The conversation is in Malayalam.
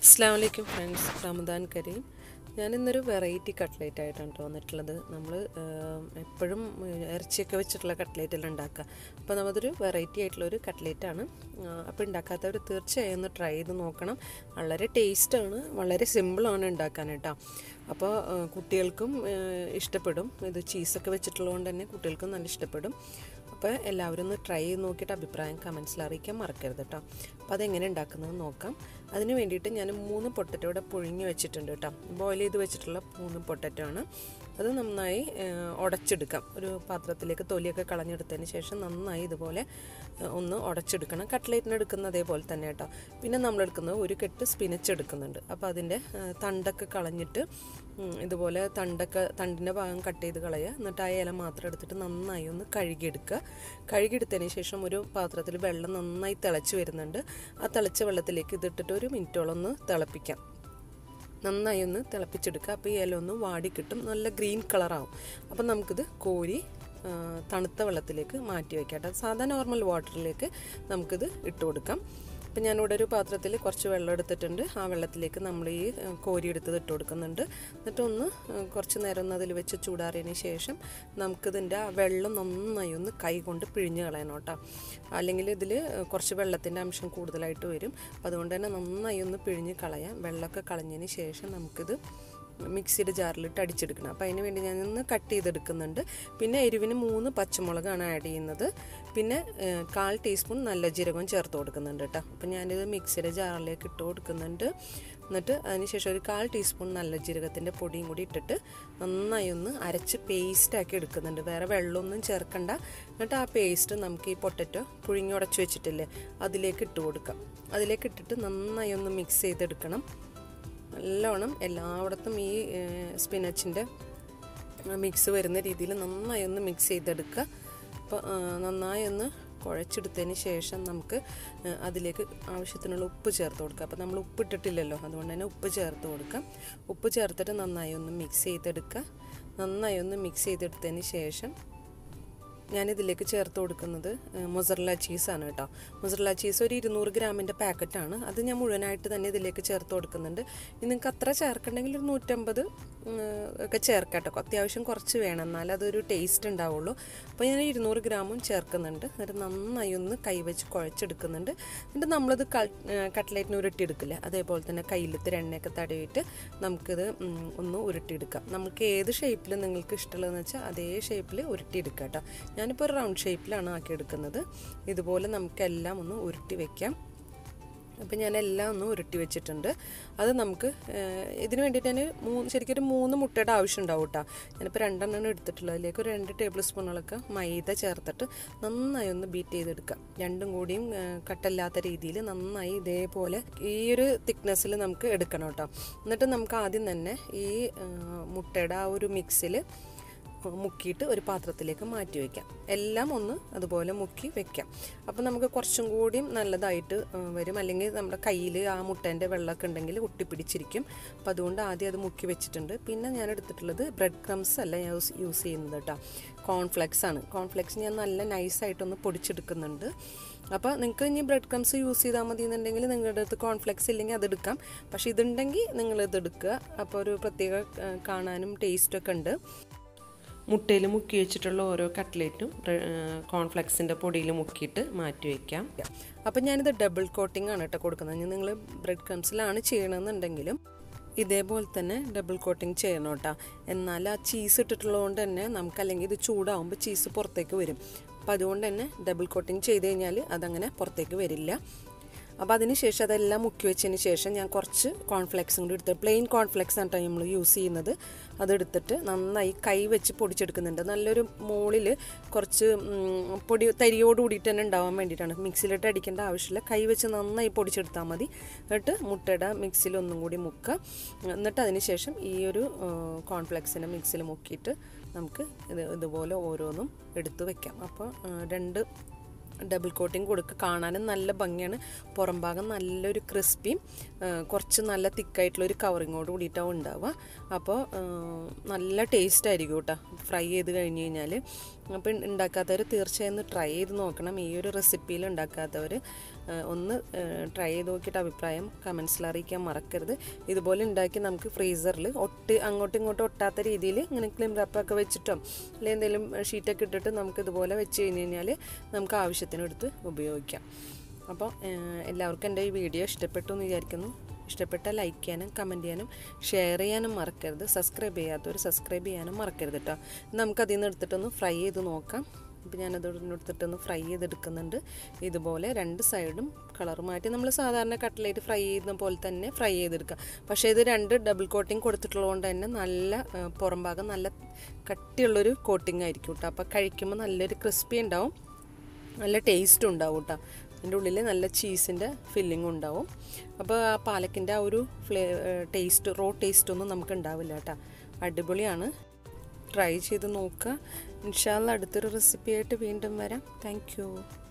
അസ്സാം വലൈക്കും ഫ്രണ്ട്സ് റമദാൻ കരീം ഞാനിന്നൊരു വെറൈറ്റി കട്ട്ലേറ്റ് ആയിട്ടാണ് കേട്ടോ വന്നിട്ടുള്ളത് നമ്മൾ എപ്പോഴും ഇറച്ചിയൊക്കെ വെച്ചിട്ടുള്ള കട്ട്ലേറ്റെല്ലാം ഉണ്ടാക്കുക അപ്പോൾ നമ്മളതൊരു വെറൈറ്റി ആയിട്ടുള്ളൊരു കട്ട്ലേറ്റാണ് അപ്പോൾ ഉണ്ടാക്കാത്തവർ തീർച്ചയായും ഒന്ന് ട്രൈ ചെയ്ത് നോക്കണം വളരെ ടേസ്റ്റാണ് വളരെ സിമ്പിളാണ് ഉണ്ടാക്കാൻ കേട്ടോ അപ്പോൾ കുട്ടികൾക്കും ഇഷ്ടപ്പെടും ഇത് ചീസൊക്കെ വെച്ചിട്ടുള്ളതുകൊണ്ട് തന്നെ കുട്ടികൾക്കും നല്ല ഇഷ്ടപ്പെടും അപ്പോൾ എല്ലാവരും ഒന്ന് ട്രൈ ചെയ്ത് നോക്കിയിട്ട് അഭിപ്രായം കമൻസിൽ അറിയിക്കാൻ മറക്കരുത് കേട്ടോ അപ്പോൾ അതെങ്ങനെ ഉണ്ടാക്കുന്നത് നോക്കാം അതിന് വേണ്ടിയിട്ട് ഞാൻ മൂന്ന് പൊട്ടറ്റോ ഇവിടെ പുഴുങ്ങി വെച്ചിട്ടുണ്ട് കേട്ടോ ബോയിൽ ചെയ്ത് വെച്ചിട്ടുള്ള മൂന്ന് പൊട്ടറ്റോ ആണ് അത് നന്നായി ഉടച്ചെടുക്കാം ഒരു പാത്രത്തിലേക്ക് തൊലിയൊക്കെ കളഞ്ഞെടുത്തതിന് ശേഷം നന്നായി ഇതുപോലെ ഒന്ന് ഉടച്ചെടുക്കണം കട്ട്ലേറ്റിന് എടുക്കുന്ന അതേപോലെ തന്നെ കേട്ടോ പിന്നെ നമ്മൾ എടുക്കുന്നത് ഒരു കെട്ട് സ്പിനച്ച് എടുക്കുന്നുണ്ട് അപ്പോൾ അതിൻ്റെ തണ്ടൊക്കെ കളഞ്ഞിട്ട് ഇതുപോലെ തണ്ടൊക്കെ തണ്ടിൻ്റെ ഭാഗം കട്ട് ചെയ്ത് കളയുക എന്നിട്ട് ആ ഇല മാത്രം എടുത്തിട്ട് നന്നായി ഒന്ന് കഴുകിയെടുക്കുക കഴുകിയെടുത്തതിന് ശേഷം ഒരു പാത്രത്തിൽ വെള്ളം നന്നായി തിളച്ച് വരുന്നുണ്ട് ആ തിളച്ച വെള്ളത്തിലേക്ക് ഇതിട്ടിട്ട് ഒരു മിനിറ്റോളം ഒന്ന് തിളപ്പിക്കാം നന്നായി ഒന്ന് തിളപ്പിച്ചെടുക്കുക അപ്പോൾ ഈ ഇല ഒന്ന് വാടി കിട്ടും നല്ല ഗ്രീൻ കളറാവും അപ്പം നമുക്കിത് കോരി തണുത്ത വെള്ളത്തിലേക്ക് മാറ്റി വയ്ക്കാം കേട്ടോ സാധാ നോർമൽ വാട്ടറിലേക്ക് നമുക്കിത് ഇട്ട് കൊടുക്കാം അപ്പം ഞാനിവിടെ ഒരു പാത്രത്തിൽ കുറച്ച് വെള്ളം എടുത്തിട്ടുണ്ട് ആ വെള്ളത്തിലേക്ക് നമ്മൾ ഈ കോരി എടുത്തത് ഇട്ട് കൊടുക്കുന്നുണ്ട് എന്നിട്ട് ഒന്ന് കുറച്ച് നേരം ഒന്ന് അതിൽ വെച്ച് ചൂടാറിയതിന് ശേഷം നമുക്കിതിൻ്റെ ആ വെള്ളം നന്നായി ഒന്ന് കൈ കൊണ്ട് പിഴിഞ്ഞ് കളയണം കേട്ടോ അല്ലെങ്കിൽ ഇതിൽ കുറച്ച് വെള്ളത്തിൻ്റെ അംശം കൂടുതലായിട്ട് വരും അപ്പോൾ അതുകൊണ്ട് തന്നെ നന്നായി ഒന്ന് പിഴിഞ്ഞ് കളയാം വെള്ളമൊക്കെ കളഞ്ഞതിന് ശേഷം നമുക്കിത് മിക്സിയുടെ ജാറിലിട്ട് അടിച്ചെടുക്കണം അപ്പോൾ അതിന് വേണ്ടി ഞാൻ ഒന്ന് കട്ട് ചെയ്തെടുക്കുന്നുണ്ട് പിന്നെ എരിവിന് മൂന്ന് പച്ചമുളകാണ് ആഡ് ചെയ്യുന്നത് പിന്നെ കാൽ ടീസ്പൂൺ നല്ല ജീരകവും ചേർത്ത് കൊടുക്കുന്നുണ്ട് കേട്ടോ അപ്പോൾ ഞാനിത് മിക്സിയുടെ ജാറിലേക്ക് ഇട്ട് കൊടുക്കുന്നുണ്ട് എന്നിട്ട് അതിനുശേഷം ഒരു കാൽ ടീസ്പൂൺ നല്ല ജീരകത്തിൻ്റെ പൊടിയും കൂടി ഇട്ടിട്ട് നന്നായി ഒന്ന് അരച്ച് പേസ്റ്റാക്കി എടുക്കുന്നുണ്ട് വേറെ വെള്ളമൊന്നും ചേർക്കണ്ട എന്നിട്ട് ആ പേസ്റ്റ് നമുക്ക് ഈ പൊട്ടറ്റോ പുഴുങ്ങി ഉടച്ച് വെച്ചിട്ടില്ലേ അതിലേക്ക് ഇട്ട് കൊടുക്കാം അതിലേക്ക് ഇട്ടിട്ട് നന്നായി ഒന്ന് മിക്സ് ചെയ്തെടുക്കണം നല്ലോണം എല്ലായിടത്തും ഈ സ്പിനച്ചിൻ്റെ മിക്സ് വരുന്ന രീതിയിൽ നന്നായി ഒന്ന് മിക്സ് ചെയ്തെടുക്കുക അപ്പോൾ നന്നായി ഒന്ന് കുഴച്ചെടുത്തതിന് ശേഷം നമുക്ക് അതിലേക്ക് ആവശ്യത്തിനുള്ള ഉപ്പ് ചേർത്ത് കൊടുക്കുക അപ്പോൾ നമ്മൾ ഉപ്പ് ഇട്ടിട്ടില്ലല്ലോ അതുകൊണ്ട് തന്നെ ഉപ്പ് ചേർത്ത് കൊടുക്കാം ഉപ്പ് ചേർത്തിട്ട് നന്നായി ഒന്ന് മിക്സ് ചെയ്തെടുക്കുക നന്നായി ഒന്ന് മിക്സ് ചെയ്തെടുത്തതിന് ശേഷം ഞാനിതിലേക്ക് ചേർത്ത് കൊടുക്കുന്നത് മൊസറല ചീസാണ് കേട്ടോ മൊസറല ചീസ് ഒരു ഇരുന്നൂറ് ഗ്രാമിൻ്റെ പാക്കറ്റാണ് അത് ഞാൻ മുഴുവനായിട്ട് തന്നെ ഇതിലേക്ക് ചേർത്ത് കൊടുക്കുന്നുണ്ട് ഇനി നിങ്ങൾക്ക് അത്ര ചേർക്കണമെങ്കിൽ ഒരു നൂറ്റമ്പത് ഒക്കെ ചേർക്കാം കേട്ടോ അത്യാവശ്യം കുറച്ച് വേണം എന്നാൽ അതൊരു ടേസ്റ്റ് ഉണ്ടാവുള്ളൂ അപ്പോൾ ഞാൻ ഇരുന്നൂറ് ഗ്രാമും ചേർക്കുന്നുണ്ട് എന്നിട്ട് നന്നായി ഒന്ന് കൈവച്ച് കുഴച്ചെടുക്കുന്നുണ്ട് എന്നിട്ട് നമ്മളിത് കട്ട്ലേറ്റിന് ഉരുട്ടിയെടുക്കില്ല അതേപോലെ തന്നെ കയ്യിലത്തെ എണ്ണയൊക്കെ തടവിയിട്ട് നമുക്കിത് ഒന്ന് ഉരുട്ടിയെടുക്കാം നമുക്ക് ഏത് ഷേപ്പിൽ നിങ്ങൾക്ക് ഇഷ്ടമുള്ളതെന്ന് വെച്ചാൽ അതേ ഷേപ്പിൽ ഉരുട്ടിയെടുക്കാം കേട്ടോ ഞാനിപ്പോൾ ഒരു റൗണ്ട് ഷേപ്പിലാണ് ആക്കിയെടുക്കുന്നത് ഇതുപോലെ നമുക്കെല്ലാം ഒന്ന് ഉരുട്ടി വെക്കാം അപ്പം ഞാൻ എല്ലാം ഒന്ന് ഉരുട്ടി വെച്ചിട്ടുണ്ട് അത് നമുക്ക് ഇതിന് വേണ്ടിയിട്ട് ഞാൻ മൂന്ന് ശരിക്കും ഒരു മൂന്ന് മുട്ടയുടെ ആവശ്യം ഉണ്ടാവും കേട്ടോ ഞാനിപ്പോൾ രണ്ടെണ്ണം എടുത്തിട്ടുള്ളത് അതിലേക്ക് ഒരു രണ്ട് ടേബിൾ സ്പൂണുകളൊക്കെ മൈദ ചേർത്തിട്ട് നന്നായി ഒന്ന് ബീറ്റ് ചെയ്തെടുക്കാം രണ്ടും കൂടിയും കട്ടല്ലാത്ത രീതിയിൽ നന്നായി ഇതേപോലെ ഈ ഒരു തിക്നെസ്സിൽ നമുക്ക് എടുക്കണം കേട്ടോ എന്നിട്ട് നമുക്ക് ആദ്യം തന്നെ ഈ മുട്ടയുടെ ആ ഒരു മിക്സിൽ മുക്കിയിട്ട് ഒരു പാത്രത്തിലേക്ക് മാറ്റി വയ്ക്കാം എല്ലാം ഒന്ന് അതുപോലെ മുക്കി വെക്കാം അപ്പോൾ നമുക്ക് കുറച്ചും കൂടിയും നല്ലതായിട്ട് വരും അല്ലെങ്കിൽ നമ്മുടെ കയ്യിൽ ആ മുട്ടേൻ്റെ വെള്ളമൊക്കെ ഉണ്ടെങ്കിൽ ഒട്ടിപ്പിടിച്ചിരിക്കും അപ്പോൾ അതുകൊണ്ട് ആദ്യം അത് മുക്കി വെച്ചിട്ടുണ്ട് പിന്നെ ഞാൻ എടുത്തിട്ടുള്ളത് ബ്രെഡ് ക്രംസ് അല്ല യൂസ് യൂസ് ചെയ്യുന്നത് കേട്ടോ കോൺഫ്ലെക്സ് ആണ് കോൺഫ്ലെക്സ് ഞാൻ നല്ല നൈസായിട്ടൊന്ന് പൊടിച്ചെടുക്കുന്നുണ്ട് അപ്പോൾ നിങ്ങൾക്ക് ഇനി ബ്രെഡ് ക്രംസ് യൂസ് ചെയ്താൽ മതി എന്നുണ്ടെങ്കിൽ നിങ്ങളുടെ അടുത്ത് കോൺഫ്ലെക്സ് ഇല്ലെങ്കിൽ അതെടുക്കാം പക്ഷേ ഇതുണ്ടെങ്കിൽ നിങ്ങൾ ഇതെടുക്കുക അപ്പോൾ ഒരു പ്രത്യേക കാണാനും ടേസ്റ്റൊക്കെ ഉണ്ട് മുട്ടയിൽ മുക്കി വെച്ചിട്ടുള്ള ഓരോ കട്ട്ലേറ്റും കോൺഫ്ലെക്സിൻ്റെ പൊടിയിൽ മുക്കിയിട്ട് മാറ്റി വയ്ക്കാം അപ്പം ഞാനിത് ഡബിൾ കോട്ടിംഗ് ആണ് കേട്ടോ കൊടുക്കുന്നത് നിങ്ങൾ ബ്രെഡ് ക്രംസിലാണ് ചെയ്യണമെന്നുണ്ടെങ്കിലും ഇതേപോലെ തന്നെ ഡബിൾ കോട്ടിങ് ചെയ്യണം കേട്ടോ എന്നാൽ ആ ചീസ് ഇട്ടിട്ടുള്ളതുകൊണ്ട് തന്നെ നമുക്ക് അല്ലെങ്കിൽ ഇത് ചൂടാവുമ്പോൾ ചീസ് പുറത്തേക്ക് വരും അപ്പം അതുകൊണ്ട് തന്നെ ഡബിൾ കോട്ടിങ് ചെയ്ത് കഴിഞ്ഞാൽ അതങ്ങനെ പുറത്തേക്ക് വരില്ല അപ്പോൾ അതിന് ശേഷം അതെല്ലാം മുക്കി വെച്ചതിന് ശേഷം ഞാൻ കുറച്ച് കോൺഫ്ലെക്സും കൂടി എടുത്ത് പ്ലെയിൻ കോൺഫ്ലെക്സ് ആണ് നമ്മൾ യൂസ് ചെയ്യുന്നത് അതെടുത്തിട്ട് നന്നായി കൈ വെച്ച് പൊടിച്ചെടുക്കുന്നുണ്ട് നല്ലൊരു മുകളിൽ കുറച്ച് പൊടി തരിയോട് കൂടിയിട്ട് തന്നെ ഉണ്ടാവാൻ വേണ്ടിയിട്ടാണ് മിക്സിയിലിട്ട് അടിക്കേണ്ട ആവശ്യമില്ല കൈ വെച്ച് നന്നായി പൊടിച്ചെടുത്താൽ മതി എന്നിട്ട് മുട്ടയുടെ മിക്സിയിൽ ഒന്നും കൂടി മുക്കുക എന്നിട്ട് അതിന് ശേഷം ഈ ഒരു കോൺഫ്ലെക്സിൻ്റെ മിക്സിയിൽ മുക്കിയിട്ട് നമുക്ക് ഇത് ഇതുപോലെ ഓരോന്നും എടുത്ത് വെക്കാം അപ്പോൾ രണ്ട് ഡബിൾ കോട്ടിങ് കൊടുക്കുക കാണാനും നല്ല ഭംഗിയാണ് പുറം ഭാഗം നല്ലൊരു ക്രിസ്പിയും കുറച്ച് നല്ല തിക്കായിട്ടുള്ളൊരു കവറിങ്ങോട് കൂടിയിട്ടാവും ഉണ്ടാവുക അപ്പോൾ നല്ല ടേസ്റ്റ് ആയിരിക്കും കേട്ടോ ഫ്രൈ ചെയ്ത് കഴിഞ്ഞ് കഴിഞ്ഞാൽ അപ്പോൾ ഉണ്ടാക്കാത്തവർ തീർച്ചയായും ഒന്ന് ട്രൈ ചെയ്ത് നോക്കണം ഈ ഒരു റെസിപ്പിയിൽ ഉണ്ടാക്കാത്തവർ ഒന്ന് ട്രൈ ചെയ്ത് നോക്കിയിട്ട് അഭിപ്രായം കമൻസിൽ അറിയിക്കാൻ മറക്കരുത് ഇതുപോലെ ഉണ്ടാക്കി നമുക്ക് ഫ്രീസറിൽ ഒട്ട് അങ്ങോട്ടും ഇങ്ങോട്ടും ഒട്ടാത്ത രീതിയിൽ ഇങ്ങനെ ക്ലിം റാപ്പൊക്കെ വെച്ചിട്ടോ അല്ലെങ്കിൽ എന്തെങ്കിലും ഷീറ്റൊക്കെ ഇട്ടിട്ട് നമുക്ക് ഇതുപോലെ വെച്ച് കഴിഞ്ഞ് കഴിഞ്ഞാൽ നമുക്ക് ആവശ്യത്തിന് എടുത്ത് ഉപയോഗിക്കാം അപ്പോൾ എല്ലാവർക്കും എൻ്റെ ഈ വീഡിയോ ഇഷ്ടപ്പെട്ടു എന്ന് വിചാരിക്കുന്നു ഇഷ്ടപ്പെട്ട ലൈക്ക് ചെയ്യാനും കമൻറ്റ് ചെയ്യാനും ഷെയർ ചെയ്യാനും മറക്കരുത് സബ്സ്ക്രൈബ് ചെയ്യാത്തവർ സബ്സ്ക്രൈബ് ചെയ്യാനും മറക്കരുത് കേട്ടോ നമുക്കതിൽ നിന്ന് എടുത്തിട്ടൊന്ന് ഫ്രൈ ചെയ്ത് നോക്കാം അപ്പോൾ ഞാനത് എടുത്തിട്ടൊന്ന് ഫ്രൈ ചെയ്തെടുക്കുന്നുണ്ട് ഇതുപോലെ രണ്ട് സൈഡും കളർ മാറ്റി നമ്മൾ സാധാരണ കട്ട്ലേറ്റ് ഫ്രൈ ചെയ്യുന്ന പോലെ തന്നെ ഫ്രൈ ചെയ്തെടുക്കുക പക്ഷേ ഇത് രണ്ട് ഡബിൾ കോട്ടിങ് കൊടുത്തിട്ടുള്ളതുകൊണ്ട് തന്നെ നല്ല പുറം ഭാഗം നല്ല കട്ടിയുള്ളൊരു കോട്ടിംഗ് ആയിരിക്കും കേട്ടോ അപ്പോൾ കഴിക്കുമ്പോൾ നല്ലൊരു ക്രിസ്പി ഉണ്ടാവും നല്ല ടേസ്റ്റും ഉണ്ടാവും കേട്ടോ അതിൻ്റെ ഉള്ളിൽ നല്ല ചീസിൻ്റെ ഫില്ലിംഗ് ഉണ്ടാവും അപ്പോൾ ആ പാലക്കിൻ്റെ ആ ഒരു ഫ്ലേ ടേസ്റ്റ് റോ ടേസ്റ്റ് ഒന്നും നമുക്ക് ഉണ്ടാവില്ല കേട്ടോ അടിപൊളിയാണ് ട്രൈ ചെയ്ത് നോക്കുക ഇൻഷാല്ല അടുത്തൊരു റെസിപ്പി ആയിട്ട് വീണ്ടും വരാം താങ്ക്